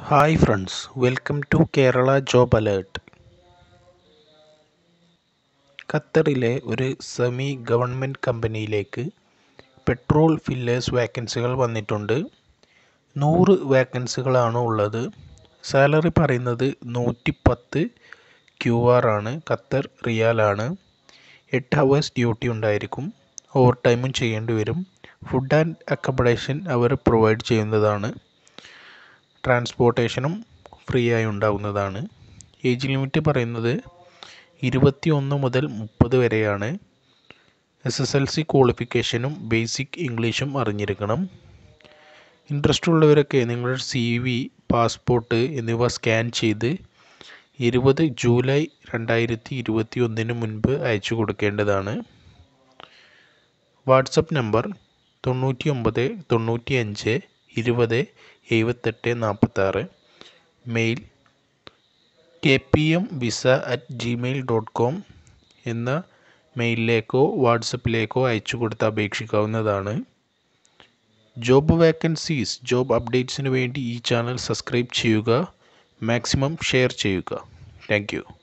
hi friends welcome to Kerala job alert ഖത്തറിലെ ഒരു semi government കമ്പനിയിലേക്ക് പെട്രോൾ ഫില്ലേഴ്സ് വാക്കൻസികൾ വന്നിട്ടുണ്ട് നൂറ് വാക്കൻസികളാണ് ഉള്ളത് സാലറി പറയുന്നത് നൂറ്റി പത്ത് ക്യു ആർ ആണ് ഖത്തർ റിയാലാണ് എട്ട് ഹവേഴ്സ് ഡ്യൂട്ടി ഉണ്ടായിരിക്കും ഓവർ ടൈമും ചെയ്യേണ്ടി വരും ഫുഡ് ആൻഡ് അക്കമഡേഷൻ അവർ പ്രൊവൈഡ് ചെയ്യുന്നതാണ് ട്രാൻസ്പോർട്ടേഷനും ഫ്രീ ആയി ഉണ്ടാവുന്നതാണ് ഏജ് ലിമിറ്റ് പറയുന്നത് ഇരുപത്തി ഒന്ന് മുതൽ മുപ്പത് വരെയാണ് എസ് എസ് എൽ സി ക്വാളിഫിക്കേഷനും ബേസിക് ഇംഗ്ലീഷും അറിഞ്ഞിരിക്കണം ഇൻട്രസ്റ്റ് ഉള്ളവരൊക്കെ നിങ്ങളുടെ സി വി പാസ്പോർട്ട് എന്നിവ സ്കാൻ ചെയ്ത് ഇരുപത് ജൂലൈ രണ്ടായിരത്തി ഇരുപത്തി ഒന്നിന് മുൻപ് അയച്ചു കൊടുക്കേണ്ടതാണ് വാട്സപ്പ് നമ്പർ തൊണ്ണൂറ്റി ഒമ്പത് തൊണ്ണൂറ്റി അഞ്ച് ഇരുപത് എഴുപത്തെട്ട് നാൽപ്പത്താറ് mail K P M visa at Gmail dot com എന്ന മെയിലിലേക്കോ വാട്സപ്പിലേക്കോ അയച്ചു കൊടുത്ത് അപേക്ഷിക്കാവുന്നതാണ് ജോബ് വേക്കൻസീസ് ജോബ് അപ്ഡേറ്റ്സിന് വേണ്ടി ഈ ചാനൽ സബ്സ്ക്രൈബ് ചെയ്യുക മാക്സിമം ഷെയർ ചെയ്യുക താങ്ക്